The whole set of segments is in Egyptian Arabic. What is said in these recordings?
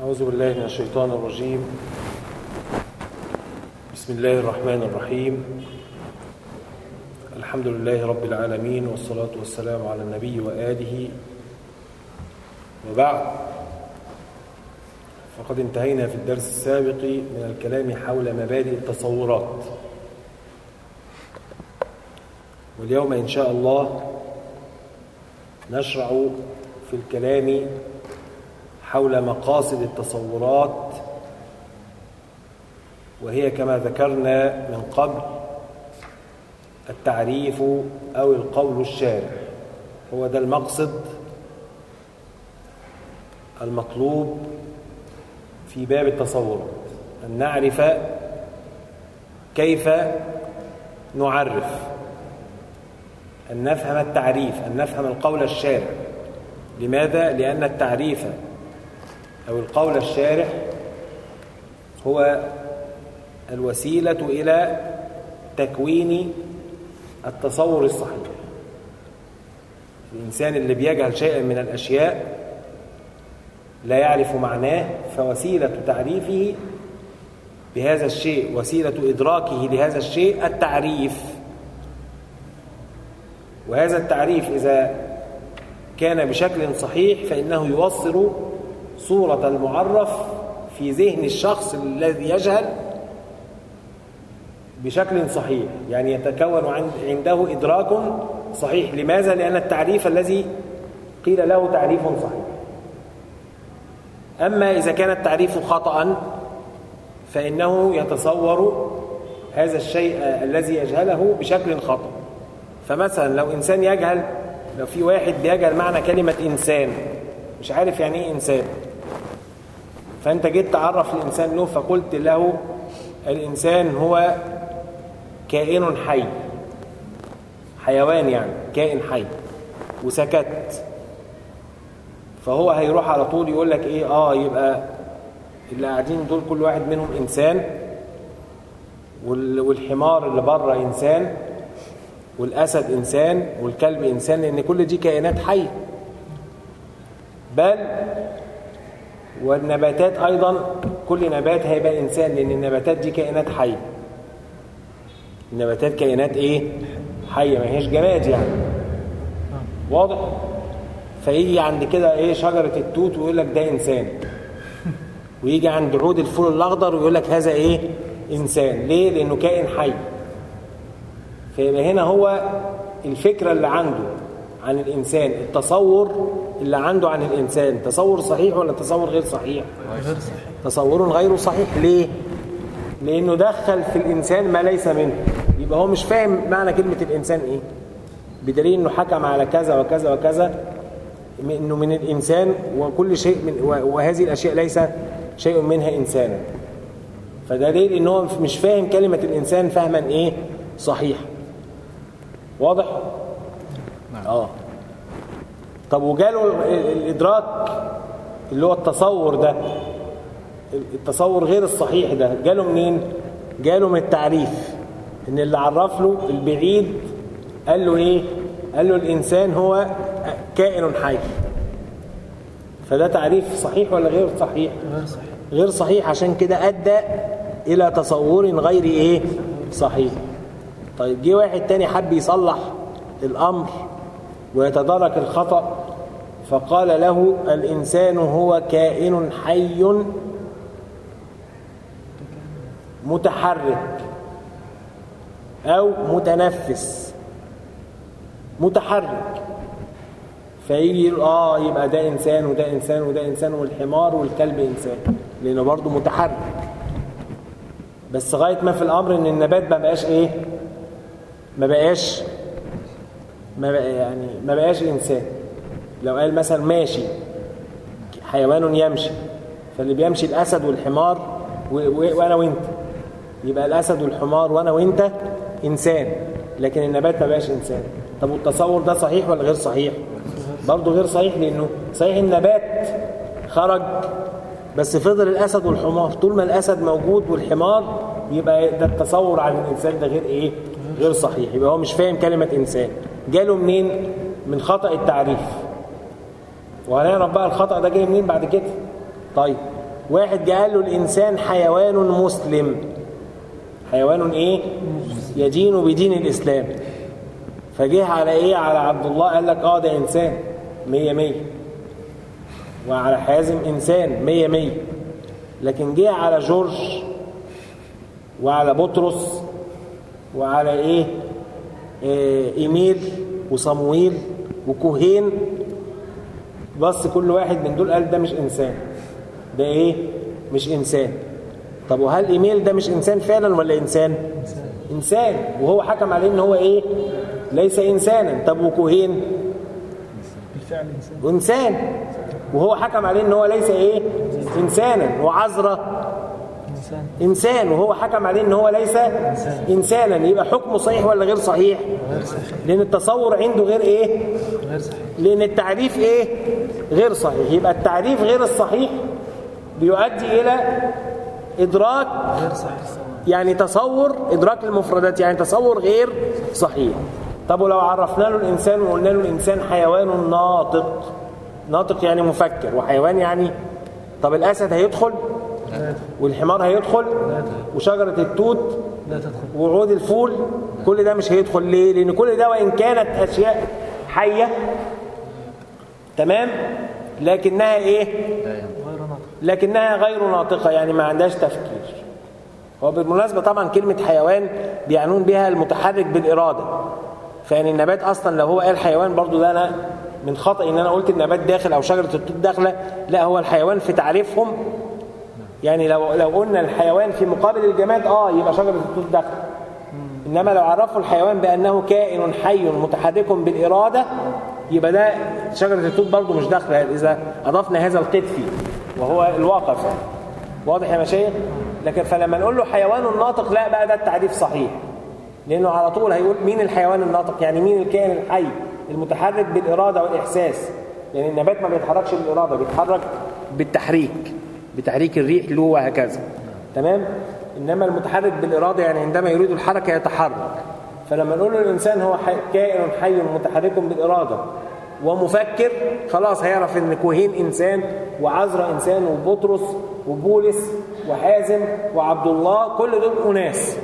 أعوذ بالله من الشيطان الرجيم بسم الله الرحمن الرحيم الحمد لله رب العالمين والصلاة والسلام على النبي وآله وبعد فقد انتهينا في الدرس السابق من الكلام حول مبادئ التصورات واليوم إن شاء الله نشرع في الكلام حول مقاصد التصورات وهي كما ذكرنا من قبل التعريف أو القول الشارع هو ده المقصد المطلوب في باب التصورات أن نعرف كيف نعرف أن نفهم التعريف أن نفهم القول الشارع لماذا؟ لأن التعريف أو القول الشارح هو الوسيلة إلى تكوين التصور الصحيح الإنسان اللي بيجهل شيئا من الأشياء لا يعرف معناه فوسيلة تعريفه بهذا الشيء وسيلة إدراكه لهذا الشيء التعريف وهذا التعريف إذا كان بشكل صحيح فإنه يوصل صورة المعرف في ذهن الشخص الذي يجهل بشكل صحيح يعني يتكون عنده إدراك صحيح لماذا؟ لأن التعريف الذي قيل له تعريف صحيح أما إذا كان التعريف خطأ فإنه يتصور هذا الشيء الذي يجهله بشكل خطأ فمثلا لو إنسان يجهل لو في واحد بيجهل معنى كلمة إنسان مش عارف يعني إيه إنسان فأنت جيت تعرف الإنسان له فقلت له الإنسان هو كائن حي حيوان يعني كائن حي وسكت فهو هيروح على طول يقول لك ايه اه يبقى اللي قاعدين دول كل واحد منهم انسان والحمار اللي بره انسان والاسد انسان والكلب انسان لان كل دي كائنات حيه بل والنباتات ايضا كل نبات هيبقى انسان لان النباتات دي كائنات حيه النباتات كائنات ايه حيه ما هيش جماد يعني واضح فيجي عند كده ايه شجره التوت ويقول لك ده انسان ويجي عند عود الفول الاخضر ويقول لك هذا ايه انسان ليه لانه كائن حي فيبقى هنا هو الفكره اللي عنده عن الانسان التصور اللي عنده عن الانسان تصور صحيح ولا تصور غير صحيح غير صحيح تصور غير صحيح ليه لانه دخل في الانسان ما ليس منه يبقى هو مش فاهم معنى كلمه الانسان ايه بدليل انه حكم على كذا وكذا وكذا انه من الانسان وكل شيء من وهذه الاشياء ليس شيء منها انسانا فدليل ان هو مش فاهم كلمه الانسان فهما ايه صحيح واضح نعم. اه طب وجاله الادراك اللي هو التصور ده التصور غير الصحيح ده جاله منين جاله من التعريف ان اللي عرف له البعيد قال له ايه قال له الانسان هو كائن حي فده تعريف صحيح ولا غير صحيح غير صحيح غير صحيح عشان كده ادى الى تصور غير ايه صحيح طيب جه واحد تاني حب يصلح الامر ويتدارك الخطأ فقال له الإنسان هو كائن حي متحرك أو متنفس متحرك فيجي يقول اه يبقى ده انسان وده انسان وده انسان والحمار والكلب انسان لانه برضه متحرك بس غايه ما في الامر ان النبات ما بقاش ايه ما بقاش ما بقى يعني ما بقاش انسان لو قال مثلا ماشي حيوان يمشي فاللي بيمشي الاسد والحمار و... و... وانا وانت يبقى الاسد والحمار وانا وانت انسان لكن النبات ما بقاش انسان طب والتصور ده صحيح ولا غير صحيح برضه غير صحيح لانه صحيح النبات خرج بس فضل الاسد والحمار طول ما الاسد موجود والحمار يبقى ده التصور عن الانسان ده غير ايه غير صحيح يبقى هو مش فاهم كلمه انسان جاله منين من خطا التعريف وهنعرف بقى الخطا ده جاي منين بعد كده طيب واحد جه قال له الإنسان حيوان مسلم حيوان إيه يدين بدين الإسلام فجه على إيه على عبد الله قال لك آه ده إنسان مية مية وعلى حازم إنسان مية مية لكن جه على جورج وعلى بطرس وعلى إيه آه إيميل وصمويل وكوهين بص كل واحد من دول قال ده مش إنسان ده إيه مش إنسان طب وهل إيميل ده مش إنسان فعلا ولا إنسان إنسان وهو حكم عليه إن هو إيه ليس إنسانا طب وكوهين بالفعل إنسان وإنسان وهو حكم عليه إن هو ليس إيه إنسانا وعذرة إنسان إنسان وهو حكم عليه إن هو ليس إنسانا يبقى حكمه صحيح ولا غير صحيح غير صحيح لأن التصور عنده غير إيه غير صحيح لأن التعريف إيه غير صحيح يبقى التعريف غير الصحيح بيؤدي إلى إدراك غير صحيح يعني تصور إدراك المفردات يعني تصور غير صحيح طب ولو عرفنا له الإنسان وقلنا له الإنسان حيوان ناطق ناطق يعني مفكر وحيوان يعني طب الأسد هيدخل لا تدخل والحمار هيدخل لا تدخل وشجرة التوت لا تدخل وعود الفول كل ده مش هيدخل ليه لأن كل ده وإن كانت أشياء حية تمام لكنها إيه غير ناطق لكنها غير ناطقة يعني ما عندهاش تفكير هو بالمناسبة طبعا كلمة حيوان بيعنون بها المتحرك بالإرادة فيعني النبات أصلا لو هو قال حيوان برضو ده أنا من خطأ إن أنا قلت النبات داخل أو شجرة التوت داخلة لا هو الحيوان في تعريفهم يعني لو لو قلنا الحيوان في مقابل الجماد اه يبقى شجرة التوت داخلة إنما لو عرفوا الحيوان بأنه كائن حي متحرك بالإرادة يبقى ده شجرة التوت برضو مش داخلة إذا أضفنا هذا القيد فيه وهو الواقف يعني. واضح يا مشايخ لكن فلما نقول له حيوان ناطق لا بقى ده التعريف صحيح لأنه على طول هيقول مين الحيوان الناطق يعني مين الكائن الحي المتحرك بالإرادة والإحساس لأن النبات ما بيتحركش بالإرادة بيتحرك بالتحريك بتحريك الريح له وهكذا تمام إنما المتحرك بالإرادة يعني عندما يريد الحركة يتحرك فلما نقول له الإنسان هو حي... كائن حي متحرك بالإرادة ومفكر خلاص هيعرف ان كوهين انسان وعزرا انسان وبطرس وبولس وحازم وعبد الله كل دول اناس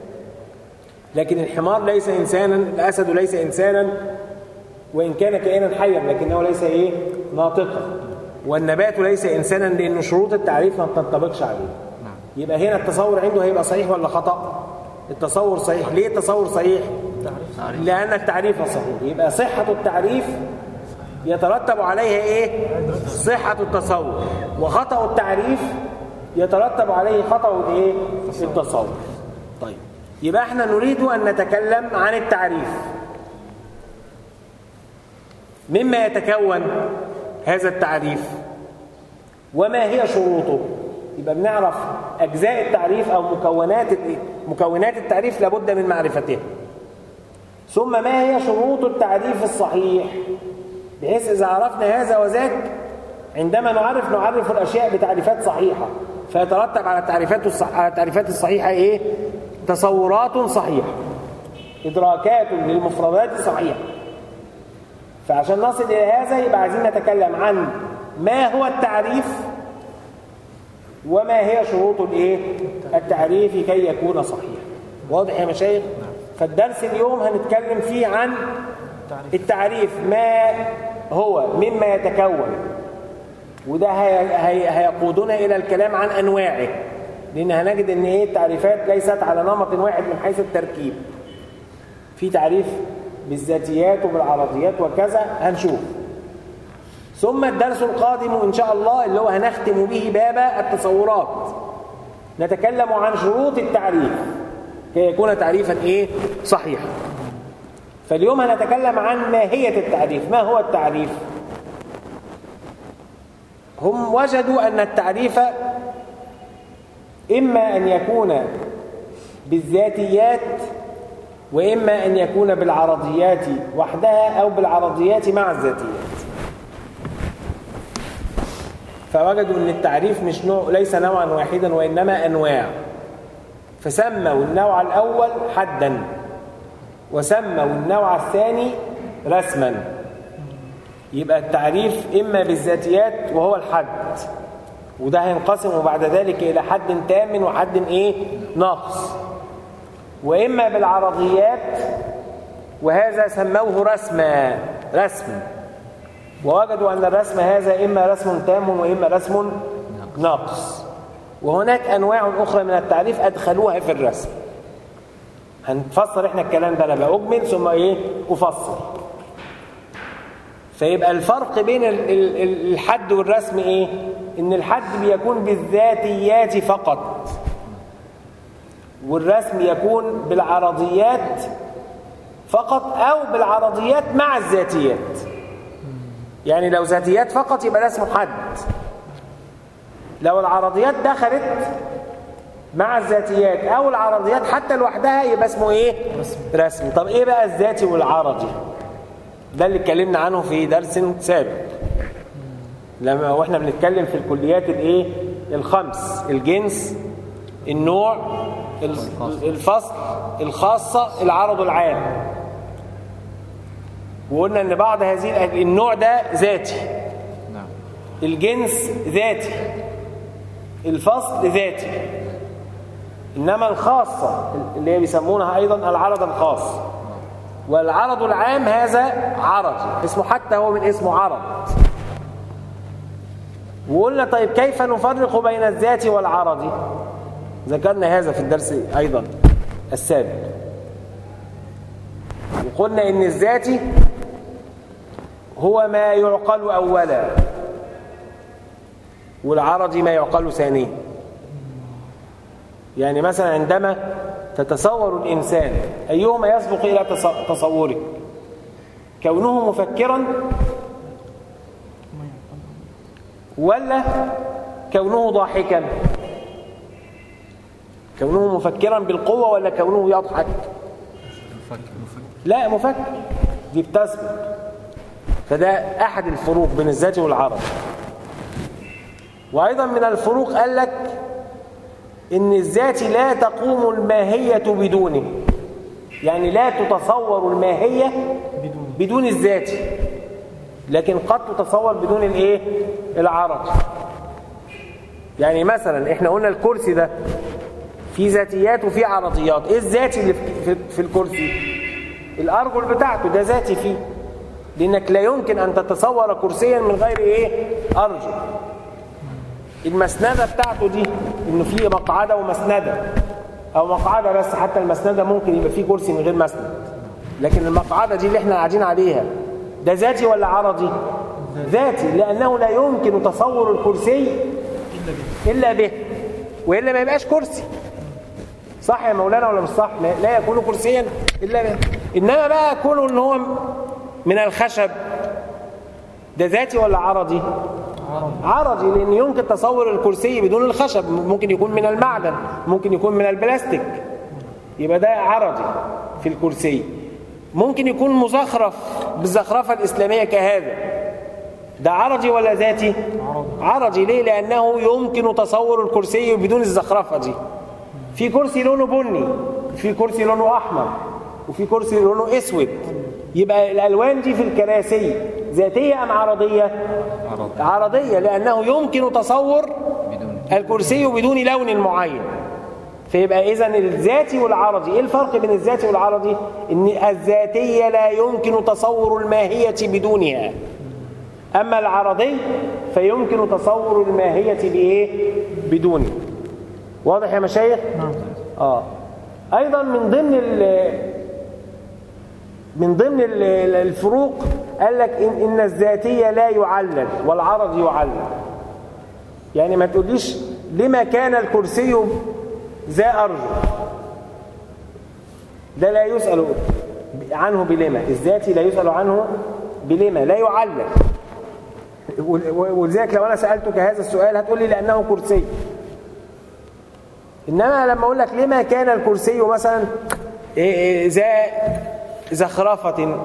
لكن الحمار ليس انسانا الاسد ليس انسانا وان كان كائنا حيا لكنه ليس ايه ناطقا والنبات ليس انسانا لان شروط التعريف ما بتنطبقش عليه يبقى هنا التصور عنده هيبقى صحيح ولا خطا التصور صحيح ليه التصور صحيح لان التعريف صحيح يبقى صحه التعريف يترتب عليها ايه صحة التصور وخطأ التعريف يترتب عليه خطأ الايه التصور طيب يبقى احنا نريد ان نتكلم عن التعريف مما يتكون هذا التعريف وما هي شروطه يبقى بنعرف اجزاء التعريف او مكونات مكونات التعريف لابد من معرفتها ثم ما هي شروط التعريف الصحيح بحيث إذا عرفنا هذا وذاك عندما نعرف نعرف الأشياء بتعريفات صحيحة فيترتب على التعريفات الصح... على التعريفات الصحيحة إيه؟ تصورات صحيحة إدراكات للمفردات صحيحة فعشان نصل إلى هذا يبقى عايزين نتكلم عن ما هو التعريف وما هي شروط الإيه؟ التعريف كي يكون صحيحا واضح يا مشايخ؟ فالدرس اليوم هنتكلم فيه عن التعريف ما هو مما يتكون وده هي هي هيقودنا الى الكلام عن انواعه لان هنجد ان ايه التعريفات ليست على نمط واحد من حيث التركيب في تعريف بالذاتيات وبالعرضيات وكذا هنشوف ثم الدرس القادم ان شاء الله اللي هو هنختم به باب التصورات نتكلم عن شروط التعريف كي يكون تعريفا ايه صحيحا فاليوم هنتكلم عن ماهية التعريف ما هو التعريف هم وجدوا أن التعريف إما أن يكون بالذاتيات وإما أن يكون بالعرضيات وحدها أو بالعرضيات مع الذاتيات فوجدوا أن التعريف مش نوع ليس نوعا واحدا وإنما أنواع فسموا النوع الأول حدا وسموا النوع الثاني رسما يبقى التعريف إما بالذاتيات وهو الحد وده هينقسم بعد ذلك إلى حد تام وحد إيه ناقص وإما بالعرضيات وهذا سموه رسما رسم ووجدوا أن الرسم هذا إما رسم تام وإما رسم ناقص وهناك أنواع أخرى من التعريف أدخلوها في الرسم هنفسر احنا الكلام ده انا بأجمل ثم ايه افسر فيبقى الفرق بين ال- ال- ال- الحد والرسم ايه ان الحد بيكون بالذاتيات فقط والرسم يكون بالعرضيات فقط او بالعرضيات مع الذاتيات يعني لو ذاتيات فقط يبقى ده اسمه حد لو العرضيات دخلت مع الذاتيات او العرضيات حتى لوحدها يبقى اسمه ايه رسم طب ايه بقى الذاتي والعرضي ده اللي اتكلمنا عنه في درس سابق لما واحنا بنتكلم في الكليات الايه الخمس الجنس النوع الفصل الخاصه العرض العام وقلنا ان بعض هذه النوع ده ذاتي نعم الجنس ذاتي الفصل ذاتي إنما الخاصة اللي هي بيسمونها أيضا العرض الخاص والعرض العام هذا عرض اسمه حتى هو من اسمه عرض وقلنا طيب كيف نفرق بين الذات والعرض ذكرنا هذا في الدرس أيضا السابق وقلنا إن الذاتي هو ما يعقل أولا والعرض ما يعقل ثانيا يعني مثلا عندما تتصور الإنسان أيهما يسبق إلى تص- تصورك كونه مفكرا ولا كونه ضاحكا كونه مفكرا بالقوة ولا كونه يضحك مفكر مفكر لا مفكر دي بتسبق فده أحد الفروق بين الذات والعرض وأيضا من الفروق قال لك إن الذات لا تقوم الماهية بدونه يعني لا تتصور الماهية بدون بدون الذات لكن قد تتصور بدون الايه العرض يعني مثلا احنا قلنا الكرسي ده في ذاتيات وفي عرضيات ايه الذاتي اللي في- في, في الكرسي الارجل بتاعته ده ذاتي فيه لانك لا يمكن ان تتصور كرسيا من غير ايه ارجل المسندة بتاعته دي انه في مقعدة ومسندة او مقعدة بس حتى المسندة ممكن يبقى فيه كرسي من غير مسند لكن المقعدة دي اللي احنا قاعدين عليها ده ذاتي ولا عرضي ذاتي لانه لا يمكن تصور الكرسي الا به والا ما يبقاش كرسي صح يا مولانا ولا مش صح لا, لا يكون كرسيا الا به انما بقى كونه ان هو من الخشب ده ذاتي ولا عرضي عرضي لان يمكن تصور الكرسي بدون الخشب ممكن يكون من المعدن ممكن يكون من البلاستيك يبقى ده عرضي في الكرسي ممكن يكون مزخرف بالزخرفه الاسلاميه كهذا ده عرضي ولا ذاتي عرضي ليه لانه يمكن تصور الكرسي بدون الزخرفه دي في كرسي لونه بني في كرسي لونه احمر وفي كرسي لونه اسود يبقى الالوان دي في الكراسي ذاتيه ام عرضيه عرض عرضيه لانه يمكن تصور بدون الكرسي بدون لون معين فيبقى اذا الذاتي والعرضي ايه الفرق بين الذاتي والعرضي ان الذاتيه لا يمكن تصور الماهيه بدونها اما العرضي فيمكن تصور الماهيه بايه بدونه واضح يا مشايخ نعم اه ايضا من ضمن ال من ضمن ال- ال- الفروق قال لك إن, ان الذاتيه لا يعلل والعرض يعلل يعني ما تقوليش لما كان الكرسي ذا ارجل ده لا يسال عنه بلما الذاتي لا يسال عنه بلما لا يعلل ول- ولذلك لو انا سالتك هذا السؤال هتقول لي لانه كرسي انما لما اقول لك لما كان الكرسي مثلا إيه إيه ذا زخرفه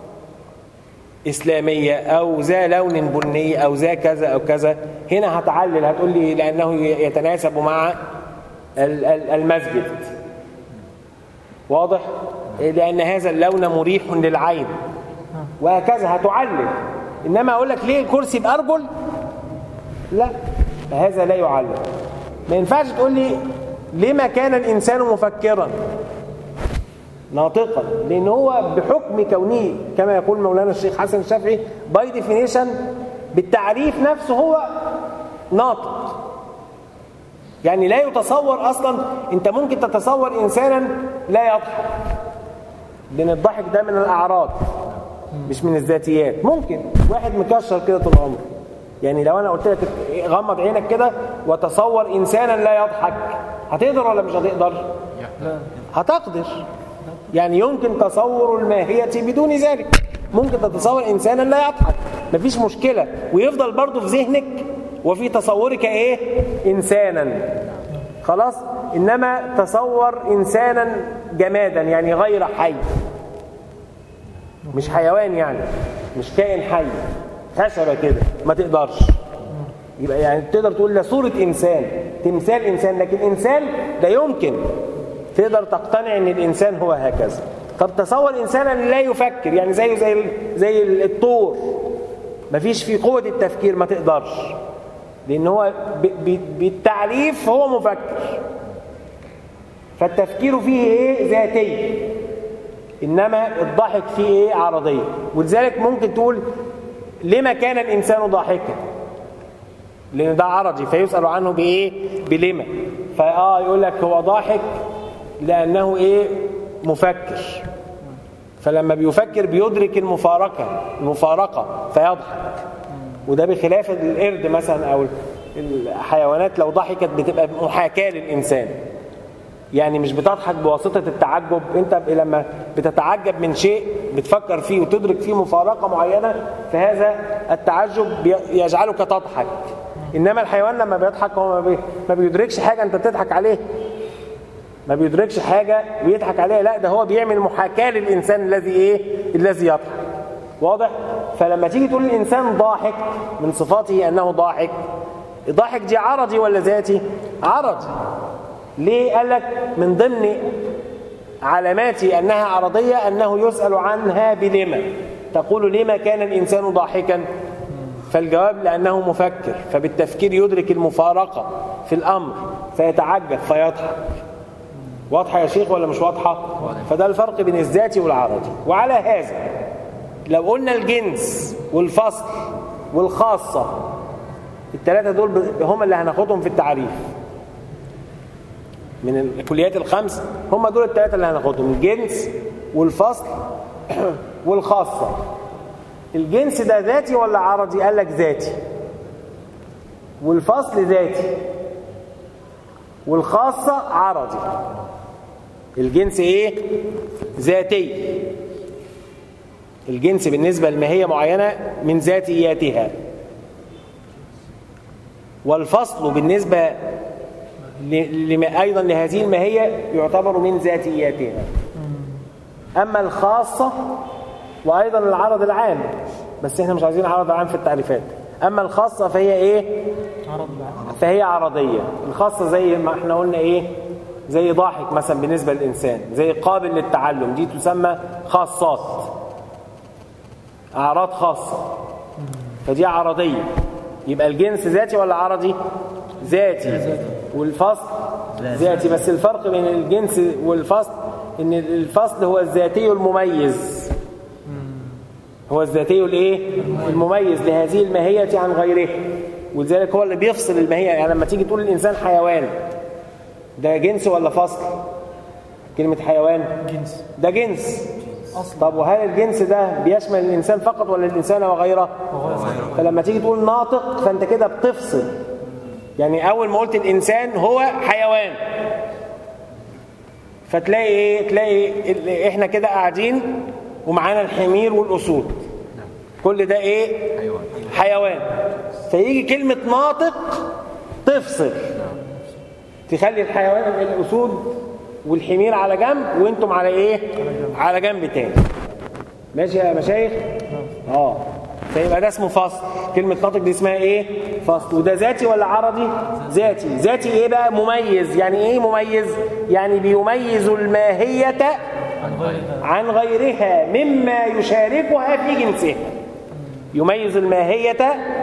اسلاميه او ذا لون بني او ذا كذا او كذا هنا هتعلل هتقول لي لانه يتناسب مع ال- ال- المسجد واضح إيه لان هذا اللون مريح للعين وهكذا هتعلل انما اقول لك ليه الكرسي بارجل لا فهذا لا يعلم ما ينفعش تقول لي لما كان الإنسان مفكرا ناطقا لأن هو بحكم كونه كما يقول مولانا الشيخ حسن الشافعي باي ديفينيشن بالتعريف نفسه هو ناطق يعني لا يتصور أصلا أنت ممكن تتصور إنسانا لا يضحك لأن الضحك ده من الأعراض مش من الذاتيات ممكن واحد مكشر كده طول عمره يعني لو انا قلت لك غمض عينك كده وتصور انسانا لا يضحك هتقدر ولا مش هتقدر هتقدر يعني يمكن تصور الماهية بدون ذلك ممكن تتصور انسانا لا يضحك مفيش مشكلة ويفضل برضه في ذهنك وفي تصورك ايه انسانا خلاص انما تصور انسانا جمادا يعني غير حي مش حيوان يعني مش كائن حي خشبه كده ما تقدرش يبقى يعني تقدر تقول ده صوره انسان تمثال انسان لكن انسان لا يمكن تقدر تقتنع ان الانسان هو هكذا طب تصور انسانا لا يفكر يعني زيه زي زي الطور مفيش في قوه التفكير ما تقدرش لان هو ب- ب- بالتعريف هو مفكر فالتفكير فيه ايه ذاتي انما الضحك فيه ايه عرضيه ولذلك ممكن تقول لما كان الانسان ضاحكا لان ده عرضي فيسال عنه بايه بلما فاه يقول لك هو ضاحك لانه ايه مفكر فلما بيفكر بيدرك المفارقه المفارقه فيضحك وده بخلاف القرد مثلا او الحيوانات لو ضحكت بتبقى محاكاه للانسان يعني مش بتضحك بواسطة التعجب انت لما بتتعجب من شيء بتفكر فيه وتدرك فيه مفارقة معينة فهذا التعجب بي- يجعلك تضحك انما الحيوان لما بيضحك هو ما, بي... ما بيدركش حاجة انت بتضحك عليه ما بيدركش حاجة ويضحك عليها لا ده هو بيعمل محاكاة للإنسان الذي ايه الذي يضحك واضح فلما تيجي تقول الإنسان ضاحك من صفاته أنه ضاحك الضاحك دي عرضي ولا ذاتي عرضي ليه قال لك من ضمن علامات أنها عرضية أنه يسأل عنها بلما تقول لما كان الإنسان ضاحكا فالجواب لأنه مفكر فبالتفكير يدرك المفارقة في الأمر فيتعجب فيضحك واضحة يا شيخ ولا مش واضحة فده الفرق بين الذاتي والعرضي وعلى هذا لو قلنا الجنس والفصل والخاصة الثلاثة دول هم اللي هناخدهم في التعريف من الكليات الخمس هم دول الثلاثة اللي هناخدهم الجنس والفصل والخاصة الجنس ده ذاتي ولا عرضي قال لك ذاتي والفصل ذاتي والخاصة عرضي الجنس ايه ذاتي الجنس بالنسبة لماهية معينة من ذاتياتها والفصل بالنسبة ل- لما أيضا لهذه الماهية يعتبر من ذاتياتها أما الخاصة وأيضا العرض العام بس احنا مش عايزين عرض عام في التعريفات أما الخاصة فهي إيه عرض بعد فهي عرضية الخاصة زي ما احنا قلنا ايه زي ضاحك مثلا بالنسبة للإنسان زي قابل للتعلم دي تسمى خاصات أعراض خاصة فدي عرضية يبقى الجنس ذاتي ولا عرضي ذاتي والفصل ذاتي بس الفرق بين الجنس والفصل ان الفصل هو الذاتي المميز هو الذاتي الايه المميز لهذه الماهيه عن غيره ولذلك هو اللي بيفصل الماهيه يعني لما تيجي تقول الانسان حيوان ده جنس ولا فصل كلمه حيوان جنس ده جنس أصل طب وهل الجنس ده بيشمل الانسان فقط ولا الانسان وغيره فلما تيجي تقول ناطق فانت كده بتفصل يعني اول ما قلت الانسان هو حيوان فتلاقي ايه تلاقي ال- احنا كده قاعدين ومعانا الحمير والاسود كل ده ايه حيوان حيوان فيجي كلمة ناطق تفصل تخلي الحيوان الأسود والحمير على جنب وانتم على ايه على جنب تاني ماشي يا مشايخ اه فيبقى ده اسمه فصل كلمة ناطق دي اسمها ايه فصل وده ذاتي ولا عرضي ذاتي ذاتي ايه بقى مميز يعني ايه مميز يعني بيميز الماهية عن غيرها عن غيرها مما يشاركها في جنسها يميز الماهية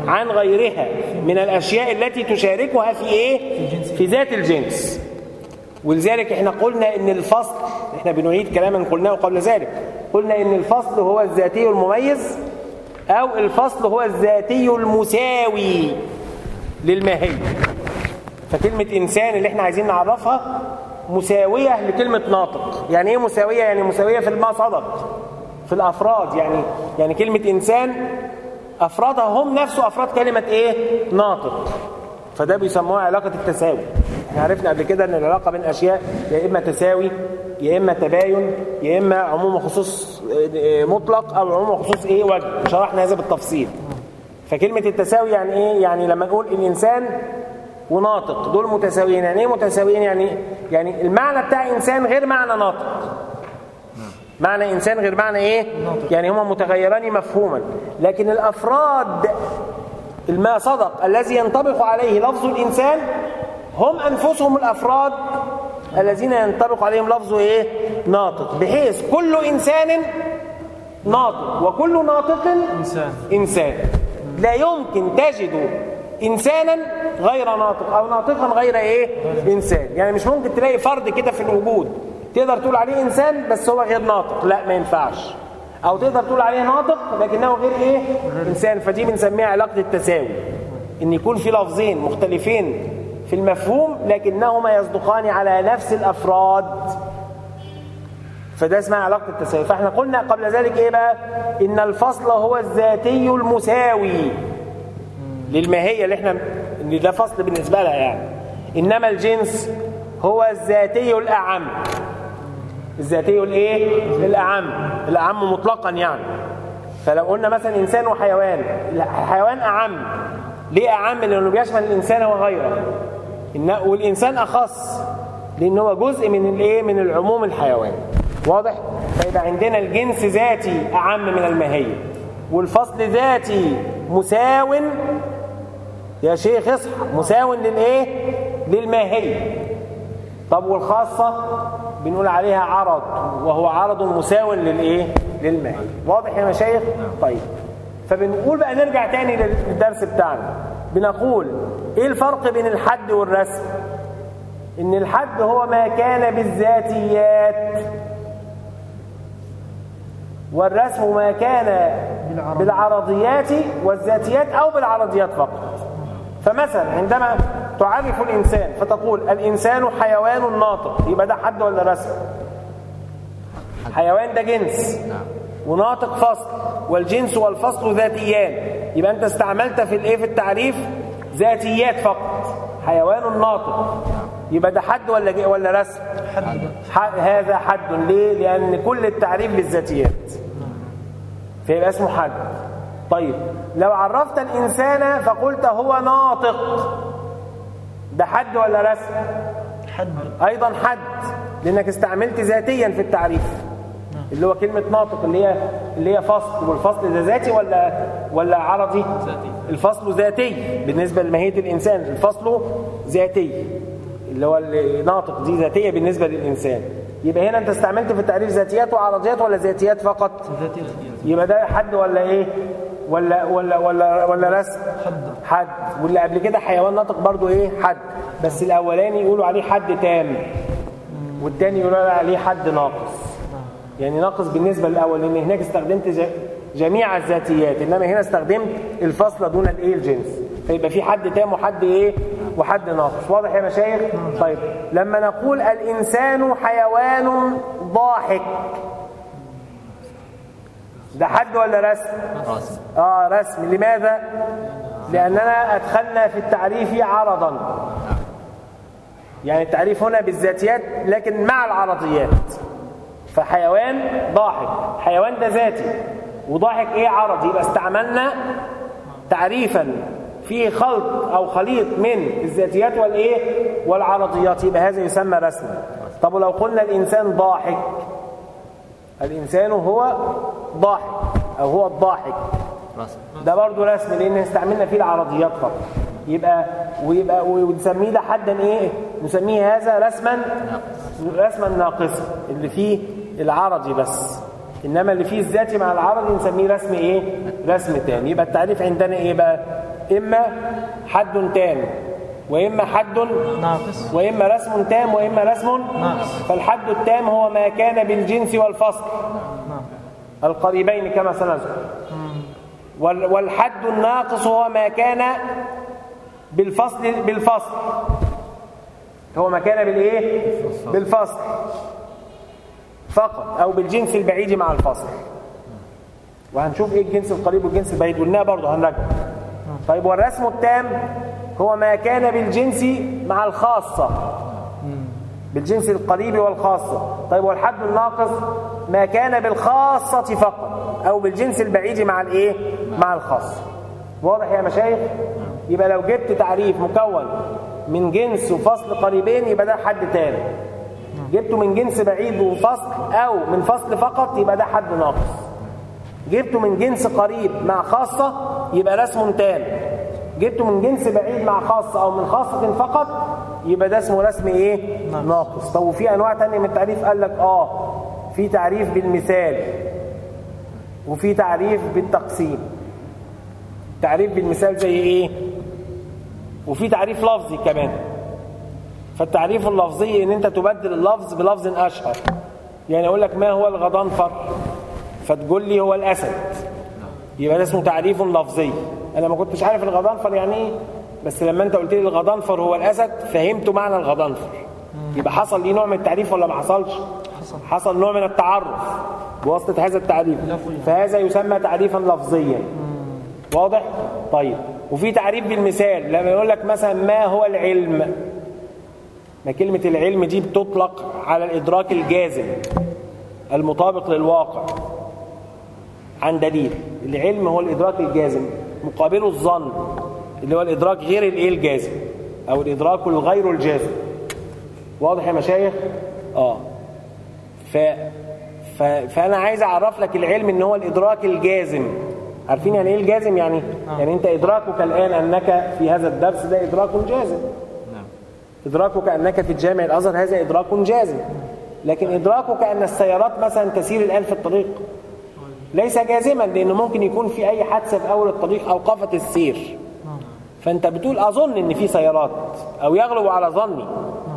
عن غيرها من الاشياء التي تشاركها في ايه في ذات الجنس ولذلك احنا قلنا ان الفصل احنا بنعيد كلاما قلناه قبل ذلك قلنا ان الفصل هو الذاتي المميز او الفصل هو الذاتي المساوي للماهيه فكلمه انسان اللي احنا عايزين نعرفها مساويه لكلمه ناطق يعني ايه مساويه يعني مساويه في ما صدق في الافراد يعني يعني كلمه انسان افرادها هم نفسه افراد كلمه ايه ناطق فده بيسموها علاقه التساوي احنا عرفنا قبل كده ان العلاقه بين اشياء يا اما تساوي يا اما تباين يا اما عموم وخصوص آه، مطلق او عموم وخصوص ايه وجه شرحنا هذا بالتفصيل فكلمه التساوي يعني ايه يعني لما نقول الانسان وناطق دول متساويين يعني ايه متساويين يعني يعني المعنى بتاع انسان غير معنى ناطق معنى انسان غير معنى ايه يعني هما متغيران مفهوما لكن الافراد الما صدق الذي ينطبق عليه لفظ الانسان هم انفسهم الافراد الذين ينطبق عليهم لفظ ايه ناطق بحيث كل انسان ناطق وكل ناطق إنسان انسان لا يمكن تجد انسانا غير ناطق او ناطقا غير ايه انسان يعني مش ممكن تلاقي فرد كده في الوجود تقدر تقول عليه انسان بس هو غير ناطق لا ما ينفعش او تقدر تقول عليه ناطق لكنه غير ايه انسان فدي بنسميها علاقه التساوي ان يكون في لفظين مختلفين في المفهوم لكنهما يصدقان على نفس الافراد فده اسمها علاقه التساوي فاحنا قلنا قبل ذلك ايه بقى ان الفصل هو الذاتي المساوي للماهيه اللي احنا ان ده فصل بالنسبه لها يعني انما الجنس هو الذاتي الاعم الذاتي الايه الاعم الاعم مطلقا يعني فلو قلنا مثلا انسان وحيوان الحيوان اعم ليه اعم لانه بيشمل الانسان وغيره إن- والانسان اخص لان هو جزء من الايه من العموم الحيوان واضح فيبقى عندنا الجنس ذاتي اعم من الماهيه والفصل ذاتي مساو يا شيخ اصحى مساو للايه للماهيه طب والخاصه بنقول عليها عرض وهو عرض مساو للايه للماهيه واضح يا مشايخ طيب فبنقول بقى نرجع تاني للدرس بتاعنا بنقول ايه الفرق بين الحد والرسم ان الحد هو ما كان بالذاتيات والرسم ما كان بالعرضيات والذاتيات او بالعرضيات فقط فمثلا عندما تعرف الانسان فتقول الانسان حيوان ناطق يبقى ده حد ولا رسم حيوان ده جنس وناطق فصل والجنس والفصل ذاتيان يبقى انت استعملت في الايه في التعريف ذاتيات فقط حيوان ناطق يبقى ده حد ولا ج- ولا رسم حد هذا حد ليه لان كل التعريف بالذاتيات فيبقى اسمه حد طيب لو عرفت الانسان فقلت هو ناطق ده حد ولا رسم حد ايضا حد لانك استعملت ذاتيا في التعريف اللي هو كلمه ناطق اللي هي اللي هي فصل والفصل ده ذاتي ولا ولا عرضي ذاتي. الفصل ذاتي بالنسبه لماهيه الانسان الفصل ذاتي اللي هو الناطق دي ذاتيه بالنسبه للانسان يبقى هنا انت استعملت في التعريف ذاتيات وعرضيات ولا ذاتيات فقط ذاتي يبقى ده حد ولا ايه ولا ولا ولا ولا رسم حد حد واللي قبل كده حيوان ناطق برضو ايه حد بس الاولاني يقولوا عليه حد تام والتاني يقولوا عليه حد ناقص يعني ناقص بالنسبه للاول لان هناك استخدمت ج- جميع الذاتيات انما هنا استخدمت الفصل دون الايه الجنس فيبقى في حد تام وحد ايه وحد ناقص واضح يا مشايخ طيب لما نقول الانسان حيوان ضاحك ده حد ولا رسم راسم اه رسم لماذا لاننا ادخلنا في التعريف عرضا يعني التعريف هنا بالذاتيات لكن مع العرضيات فحيوان ضاحك حيوان ده ذاتي وضاحك ايه عرضي يبقى استعملنا تعريفا فيه خلط او خليط من الذاتيات والايه والعرضيات يبقى هذا يسمى رسما طب ولو قلنا الانسان ضاحك الانسان هو ضاحك او هو الضاحك راسم ده برضه رسم لان استعملنا فيه العرضيات فقط يبقى ويبقى ونسميه ده حدا ايه نسميه هذا رسما رسما ناقصا اللي فيه العرضي بس انما اللي فيه الذاتي مع العرضي نسميه رسم ايه رسم تاني يبقى التعريف عندنا ايه بقى إما حد تام وإما حد ناقص وإما رسم تام وإما رسم ناقص. فالحد التام هو ما كان بالجنس والفصل نعم القريبين كما سنذكر وال- والحد الناقص هو ما كان بالفصل بالفصل هو ما كان بالايه بالفصل فقط او بالجنس البعيد مع الفصل وهنشوف ايه الجنس القريب والجنس البعيد قلناها برضه هنرجع طيب والرسم التام هو ما كان بالجنس مع الخاصه بالجنس القريب والخاصة طيب والحد الناقص ما كان بالخاصة فقط أو بالجنس البعيد مع الإيه؟ مع الخاص واضح يا مشايخ؟ يبقى لو جبت تعريف مكون من جنس وفصل قريبين يبقى ده حد تاني جبته من جنس بعيد وفصل أو من فصل فقط يبقى ده حد ناقص جبته من جنس قريب مع خاصة يبقى ده اسمه تام جبته من جنس بعيد مع خاصة أو من خاصة فقط يبقى ده اسمه رسم إيه؟ ناقص. ناقص طب وفي أنواع تانية من التعريف قال لك آه في تعريف بالمثال وفي تعريف بالتقسيم تعريف بالمثال زي إيه؟ وفي تعريف لفظي كمان فالتعريف اللفظي ان انت تبدل اللفظ بلفظ اشهر يعني اقول لك ما هو الغضنفر فتقول لي هو الاسد يبقى ده اسمه تعريف لفظي انا ما كنتش عارف الغضنفر يعني ايه بس لما انت قلت لي الغضنفر هو الاسد فهمت معنى الغضنفر يبقى حصل ليه نوع من التعريف ولا ما حصلش حصل. حصل نوع من التعرف بواسطه هذا التعريف لفظي. فهذا يسمى تعريفا لفظيا واضح طيب وفي تعريف بالمثال لما يقول لك مثلا ما هو العلم ما كلمة العلم دي بتطلق على الإدراك الجازم المطابق للواقع عن دليل العلم هو الإدراك الجازم مقابله الظن اللي هو الإدراك غير الإيه الجازم أو الإدراك الغير الجازم واضح يا مشايخ؟ آه ف... ف... فأنا عايز أعرف لك العلم إن هو الإدراك الجازم عارفين يعني إيه الجازم؟ يعني يعني أنت إدراكك الآن أنك في هذا الدرس ده إدراك جازم نعم إدراكك أنك في الجامع الأزهر هذا إدراك جازم لكن إدراكك أن السيارات مثلا تسير الآن في الطريق ليس جازما لأنه ممكن يكون في أي حادثة في أول الطريق أوقفت السير فأنت بتقول أظن إن في سيارات أو يغلب على ظني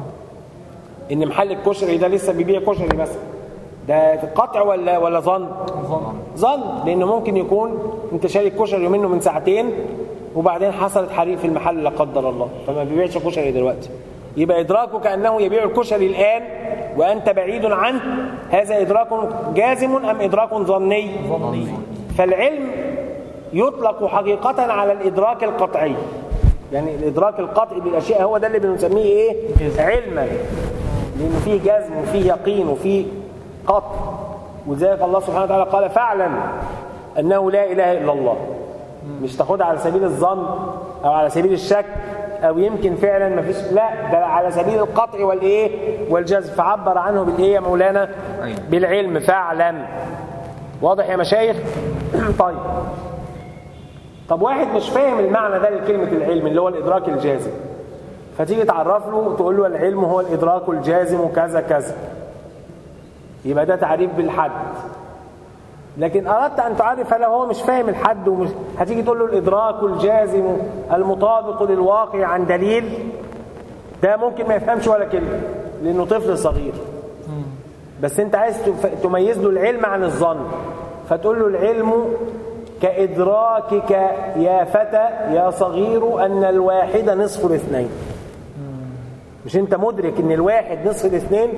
إن محل الكشري ده لسه بيبيع كشري مثلا ده قطع ولا ولا ظن؟ ظن ظن لأنه ممكن يكون أنت شاري الكشري منه من ساعتين وبعدين حصلت حريق في المحل لا قدر الله فما بيبيعش كشري دلوقتي يبقى إدراكك أنه يبيع الكشري الآن وأنت بعيد عنه هذا إدراك جازم أم إدراك ظني ظني فالعلم يطلق حقيقة على الإدراك القطعي يعني الإدراك القطعي للأشياء هو ده اللي بنسميه إيه؟ جزم. علما لأنه فيه جزم وفيه يقين وفيه قطع ولذلك الله سبحانه وتعالى قال فاعلم أنه لا إله إلا الله مش تاخدها على سبيل الظن أو على سبيل الشك أو يمكن فعلا ما فيش لا ده على سبيل القطع والإيه والجزم فعبر عنه بالإيه يا مولانا أيوة. بالعلم فاعلم واضح يا مشايخ طيب طب واحد مش فاهم المعنى ده لكلمة العلم اللي هو الإدراك الجازم فتيجي تعرف له تقول له العلم هو الإدراك الجازم كذا كذا يبقى ده تعريف بالحد لكن أردت أن تعرف هل هو مش فاهم الحد ومش هتيجي تقول له الإدراك الجازم المطابق للواقع عن دليل ده ممكن ما يفهمش ولا كلمة لأنه طفل صغير بس أنت عايز تف- تميز له العلم عن الظن فتقول له العلم كإدراكك يا فتى يا صغير أن الواحد نصف الاثنين مش أنت مدرك أن الواحد نصف الاثنين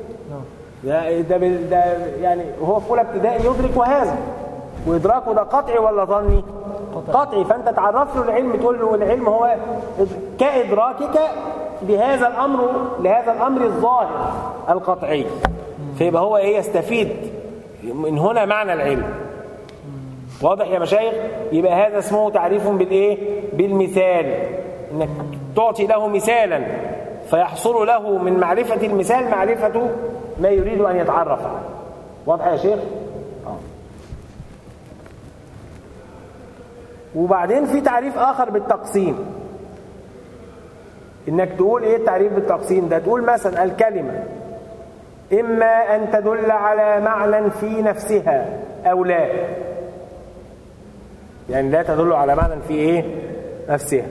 ده ده بال- ده يعني هو في اولى ابتدائي يدرك هذا وادراكه ده قطعي ولا ظني؟ قطعي فانت تعرف له العلم تقول له العلم هو إد- كادراكك لهذا الامر لهذا الامر الظاهر القطعي فيبقى هو ايه يستفيد من هنا معنى العلم واضح يا مشايخ يبقى هذا اسمه تعريف بالايه بالمثال انك تعطي له مثالا فيحصل له من معرفة المثال معرفة ما يريد أن يتعرف عنه واضح يا شيخ آه. وبعدين في تعريف آخر بالتقسيم انك تقول ايه التعريف بالتقسيم ده تقول مثلا الكلمة إما أن تدل على معنى في نفسها أو لا يعني لا تدل على معنى في ايه نفسها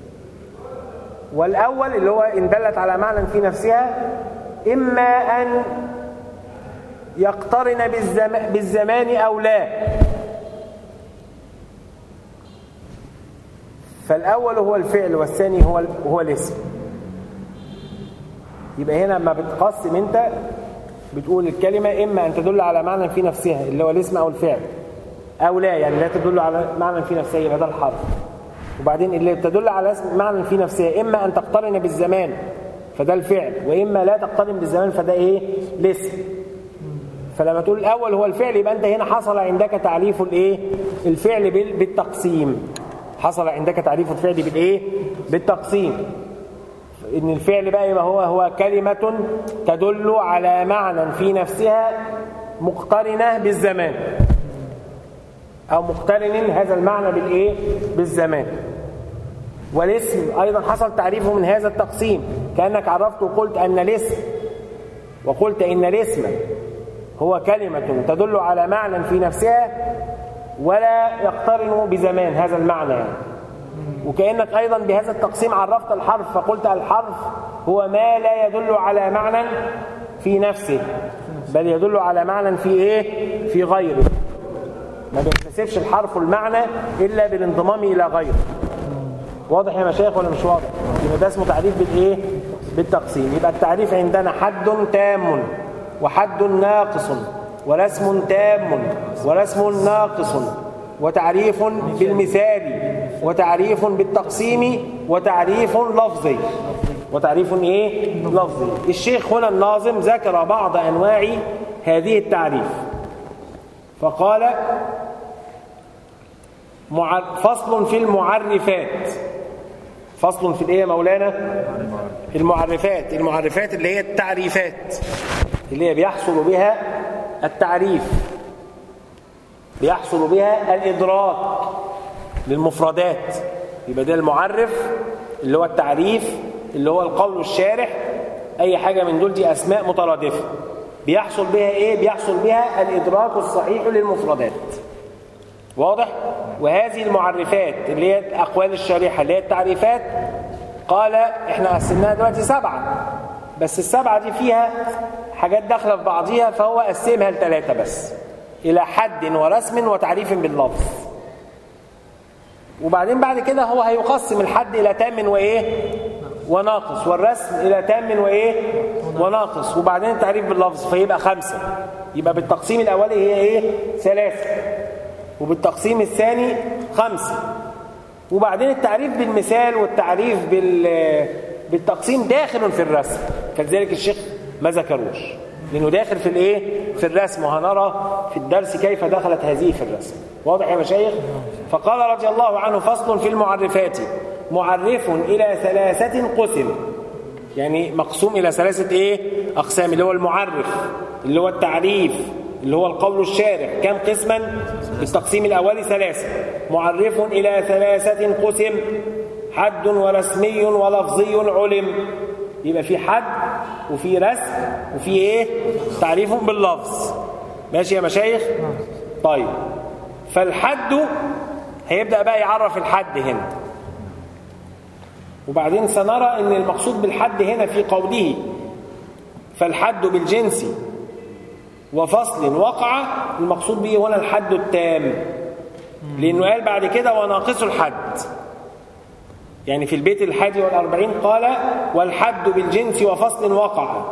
والأول اللي هو إن دلت على معنى في نفسها إما أن يقترن بالزم- بالزمان أو لا فالأول هو الفعل والثاني هو هو الاسم يبقى هنا لما بتقسم انت بتقول الكلمة إما أن تدل على معنى في نفسها اللي هو الاسم أو الفعل أو لا يعني لا تدل على معنى في نفسها يبقى ده الحرف وبعدين اللي تدل على اسم معنى في نفسها إما أن تقترن بالزمان فده الفعل وإما لا تقترن بالزمان فده إيه الاسم فلما تقول الأول هو الفعل يبقى أنت هنا حصل عندك تعريف الإيه الفعل بال- بالتقسيم حصل عندك تعريف الفعل بالإيه بالتقسيم ان الفعل بقى يبقى هو هو كلمة تدل على معنى في نفسها مقترنة بالزمان او مقترن هذا المعنى بالايه بالزمان والاسم ايضا حصل تعريفه من هذا التقسيم كانك عرفت وقلت ان الاسم وقلت ان الاسم هو كلمة تدل على معنى في نفسها ولا يقترن بزمان هذا المعنى يعني وكأنك أيضا بهذا التقسيم عرفت الحرف فقلت الحرف هو ما لا يدل على معنى في نفسه بل يدل على معنى في إيه؟ في غيره ما بيكتسبش الحرف المعنى إلا بالانضمام إلى غيره واضح يا مشايخ ولا مش واضح يبقى ده اسمه تعريف بالإيه؟ بالتقسيم يبقى التعريف عندنا حد تام وحد ناقص ولا اسم تام ولا اسم ناقص وتعريف بالمثال وتعريف بالتقسيم وتعريف لفظي وتعريف ايه لفظي الشيخ هنا الناظم ذكر بعض انواع هذه التعريف فقال مع- فصل في المعرفات فصل في الايه يا مولانا المعرفات المعرفات اللي هي التعريفات اللي هي بيحصل بها التعريف بيحصل بها الإدراك للمفردات يبقى ده المعرف اللي هو التعريف اللي هو القول الشارح أي حاجة من دول دي أسماء مترادفة بيحصل بها إيه؟ بيحصل بها الإدراك الصحيح للمفردات واضح؟ وهذه المعرفات اللي هي أقوال الشارحة اللي هي التعريفات قال إحنا قسمناها دلوقتي سبعة بس السبعة دي فيها حاجات داخلة في بعضيها فهو قسمها لثلاثة بس إلى حد ورسم وتعريف باللفظ وبعدين بعد كده هو هيقسم الحد إلى تام وإيه وناقص والرسم إلى تام وإيه وناقص وبعدين التعريف باللفظ فيبقى خمسة يبقى بالتقسيم الأولي هي إيه ثلاثة وبالتقسيم الثاني خمسة وبعدين التعريف بالمثال والتعريف بال بالتقسيم داخل في الرسم كذلك الشيخ ما ذكروش لانه داخل في الايه في الرسم وهنرى في الدرس كيف دخلت هذه في الرسم واضح يا مشايخ فقال رضي الله عنه فصل في المعرفات معرف الى ثلاثه قسم يعني مقسوم الى ثلاثه ايه اقسام اللي هو المعرف اللي هو التعريف اللي هو القول الشارح كم قسما بالتقسيم الاولي ثلاثه معرف الى ثلاثه قسم حد ورسمي ولفظي علم يبقى في حد وفي رسم وفي ايه تعريف باللفظ ماشي يا مشايخ طيب فالحد هيبدأ بقى يعرف الحد هنا وبعدين سنرى ان المقصود بالحد هنا في قوله فالحد بالجنس وفصل وقع المقصود به هنا الحد التام لانه قال بعد كده وناقص الحد يعني في البيت الحادي والأربعين قال والحد بالجنس وفصل وقع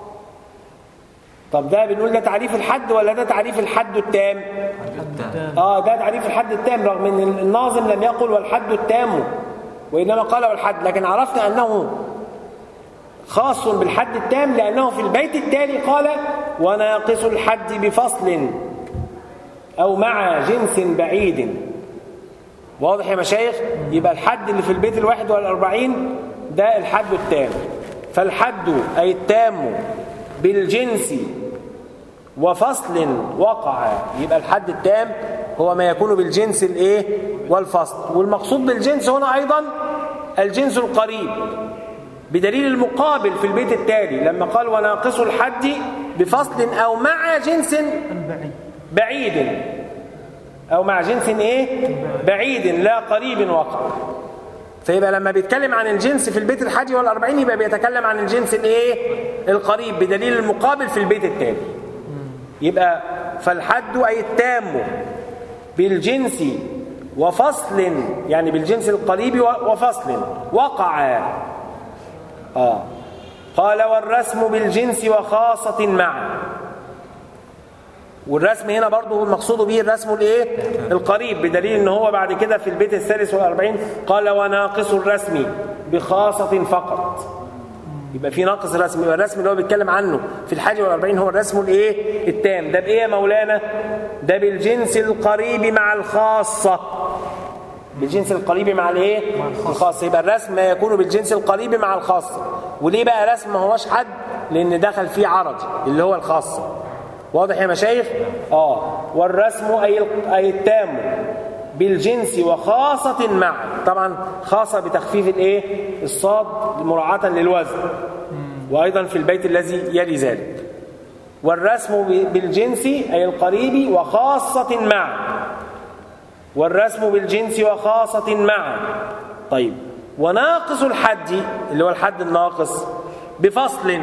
طب ده بنقول ده تعريف الحد ولا ده تعريف الحد التام اه ده تعريف الحد التام رغم ان الناظم لم يقل والحد التام وانما قال والحد لكن عرفنا انه خاص بالحد التام لانه في البيت التالي قال وناقص الحد بفصل او مع جنس بعيد واضح يا مشايخ يبقى الحد اللي في البيت الواحد والأربعين ده الحد التام فالحد أي التام بالجنس وفصل وقع يبقى الحد التام هو ما يكون بالجنس الايه والفصل والمقصود بالجنس هنا أيضا الجنس القريب بدليل المقابل في البيت التالي لما قال وناقص الحد بفصل أو مع جنس بعيد أو مع جنس إيه؟ بعيد لا قريب وقع فيبقى لما بيتكلم عن الجنس في البيت الحادي والأربعين يبقى بيتكلم عن الجنس الايه القريب بدليل المقابل في البيت التالي يبقى فالحد أي التام بالجنس وفصل يعني بالجنس القريب وفصل وقع آه قال والرسم بالجنس وخاصة معا والرسم هنا برضو المقصود به الرسم الايه القريب بدليل ان هو بعد كده في البيت الثالث والأربعين قال وناقص الرسم بخاصة فقط يبقى في ناقص الرسم يبقى الرسم اللي هو بيتكلم عنه في الحاج والأربعين هو الرسم الايه التام ده بايه يا مولانا ده بالجنس القريب مع الخاصة بالجنس القريب مع الايه الخاصة يبقى الرسم ما يكون بالجنس القريب مع الخاصة وليه بقى رسم ما هوش حد لان دخل فيه عرض اللي هو الخاصة واضح يا مشايخ اه والرسم اي اي التام بالجنس وخاصة معا طبعا خاصة بتخفيف الايه الصاد مراعاة للوزن وايضا في البيت الذي يلي ذلك والرسم بالجنس اي القريب وخاصة معا والرسم بالجنس وخاصة معا طيب وناقص الحد اللي هو الحد الناقص بفصل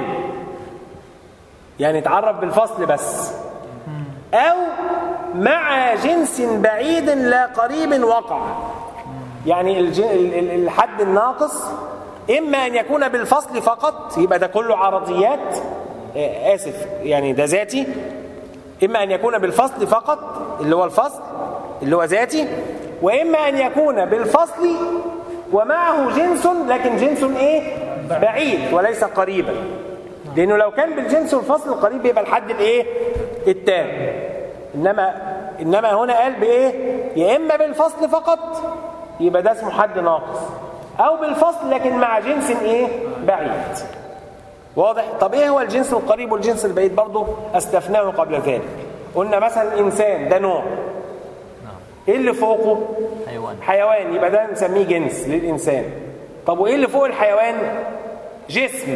يعني تعرف بالفصل بس أو مع جنس بعيد لا قريب وقع يعني الحد الناقص إما أن يكون بالفصل فقط يبقى ده كله عرضيات آسف يعني ده ذاتي إما أن يكون بالفصل فقط اللي هو الفصل اللي هو ذاتي وإما أن يكون بالفصل ومعه جنس لكن جنس إيه بعيد وليس قريبا لأنه لو كان بالجنس والفصل القريب يبقى الحد الإيه التام إنما إنما هنا قال بإيه يا إما بالفصل فقط يبقى ده اسمه حد ناقص أو بالفصل لكن مع جنس إيه بعيد واضح طب إيه هو الجنس القريب والجنس البعيد برضه استفناه قبل ذلك قلنا مثلا الإنسان ده نوع ايه اللي فوقه حيوان حيوان يبقى ده نسميه جنس للانسان طب وايه اللي فوق الحيوان جسم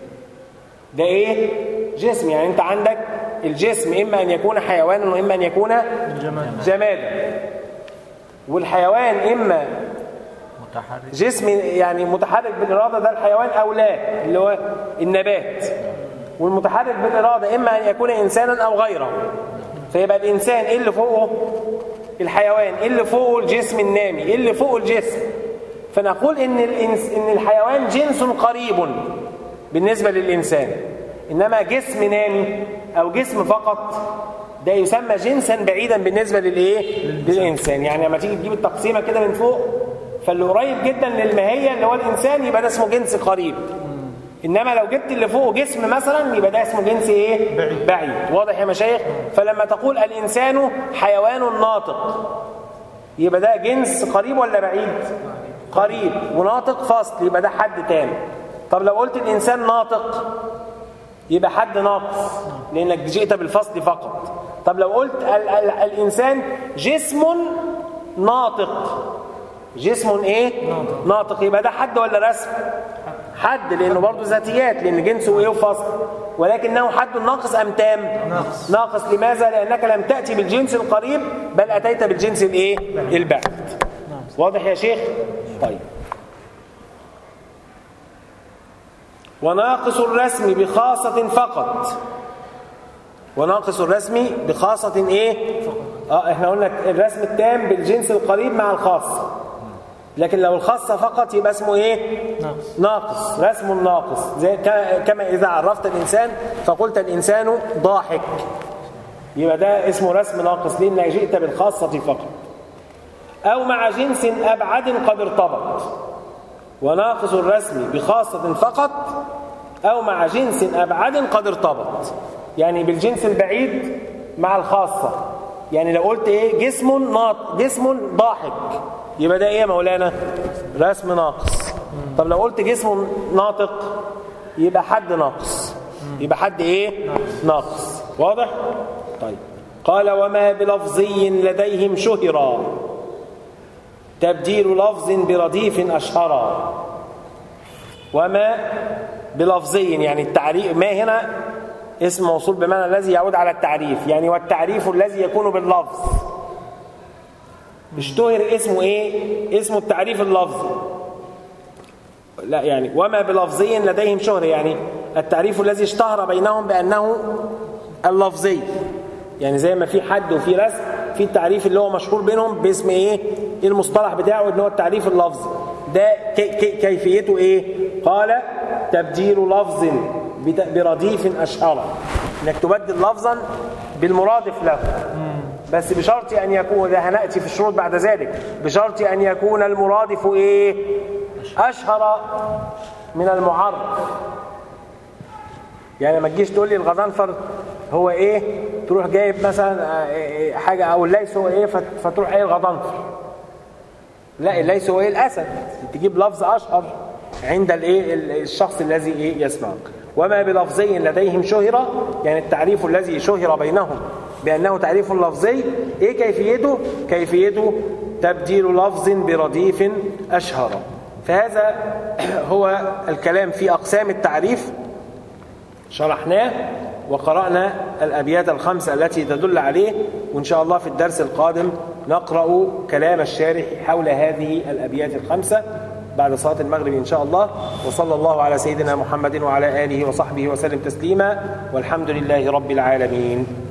ده ايه جسم يعني انت عندك الجسم اما ان يكون حيوانا واما ان يكون جمادا والحيوان اما متحرك جسم يعني متحرك بالاراده ده الحيوان او لا اللي هو النبات والمتحرك بالاراده اما ان يكون انسانا او غيره فيبقى الانسان ايه اللي فوقه الحيوان ايه اللي فوقه الجسم النامي ايه اللي فوقه الجسم فنقول ان الإنس ان الحيوان جنس قريب بالنسبه للانسان انما جسم نامي او جسم فقط ده يسمى جنسا بعيدا بالنسبه للايه للانسان يعني لما تيجي تجيب التقسيمه كده من فوق فاللي قريب جدا للماهيه اللي هو الانسان يبقى ده اسمه جنس قريب انما لو جبت اللي فوقه جسم مثلا يبقى ده اسمه جنس ايه بعيد, بعيد. واضح يا مشايخ فلما تقول الانسان حيوان ناطق يبقى ده جنس قريب ولا بعيد قريب وناطق فصل يبقى ده حد تاني طب لو قلت الانسان ناطق يبقى حد ناقص لانك جئت بالفصل فقط طب لو قلت ال ال الانسان جسم ناطق جسم ايه ناطق, ناطق. يبقى ده حد ولا رسم حد لانه برضه ذاتيات لان جنسه ايه وفصل ولكنه حد ناقص ام تام ناقص. ناقص لماذا لانك لم تاتي بالجنس القريب بل اتيت بالجنس الايه البعيد واضح يا شيخ طيب وناقص الرسم بخاصة فقط وناقص الرسم بخاصة ايه اه احنا قلنا الرسم التام بالجنس القريب مع الخاص لكن لو الخاصة فقط يبقى اسمه ايه ناقص. ناقص رسم ناقص زي ك- كما اذا عرفت الانسان فقلت الانسان ضاحك يبقى ده اسمه رسم ناقص لانك جئت بالخاصة فقط او مع جنس ابعد قد ارتبط وناقص الرسم بخاصة فقط أو مع جنس أبعد قد ارتبط يعني بالجنس البعيد مع الخاصة يعني لو قلت إيه جسم ناط جسم ضاحك يبقى ده إيه يا مولانا رسم ناقص طب لو قلت جسم ناطق يبقى حد ناقص يبقى حد إيه ناقص واضح طيب قال وما بلفظي لديهم شهرا تبديل لفظ برديف أشهرا وما بلفظي يعني التعريف ما هنا اسم موصول بمعنى الذي يعود على التعريف يعني والتعريف الذي يكون باللفظ اشتهر اسمه ايه اسمه التعريف اللفظي لا يعني وما بلفظي لديهم شهرة يعني التعريف الذي اشتهر بينهم بأنه اللفظي يعني زي ما في حد وفي رسم في التعريف اللي هو مشهور بينهم باسم ايه إيه المصطلح بتاعه ان هو التعريف اللفظي ده كي كي كيفيته ايه قال تبديل لفظ بت- برديف اشهر انك تبدل لفظا بالمرادف له بس بشرط ان يكون ده هناتي في الشروط بعد ذلك بشرط ان يكون المرادف ايه اشهر من المعرف يعني ما تجيش تقول لي الغضنفر هو ايه تروح جايب مثلا آه، إيه حاجه او الليث هو ايه فت- فتروح ايه الغضنفر لا الليث هو ايه الاسد تجيب لفظ اشهر عند الايه ال- الشخص الذي ايه يسمعك وما بلفظي لديهم شهر يعني التعريف الذي شهر بينهم بانه تعريف لفظي ايه كيفيته كيفيته تبديل لفظ برديف اشهر فهذا هو الكلام في اقسام التعريف شرحناه وقرأنا الأبيات الخمسة التي تدل عليه وإن شاء الله في الدرس القادم نقرأ كلام الشارح حول هذه الأبيات الخمسة بعد صلاة المغرب إن شاء الله وصلى الله على سيدنا محمد وعلى آله وصحبه وسلم تسليما والحمد لله رب العالمين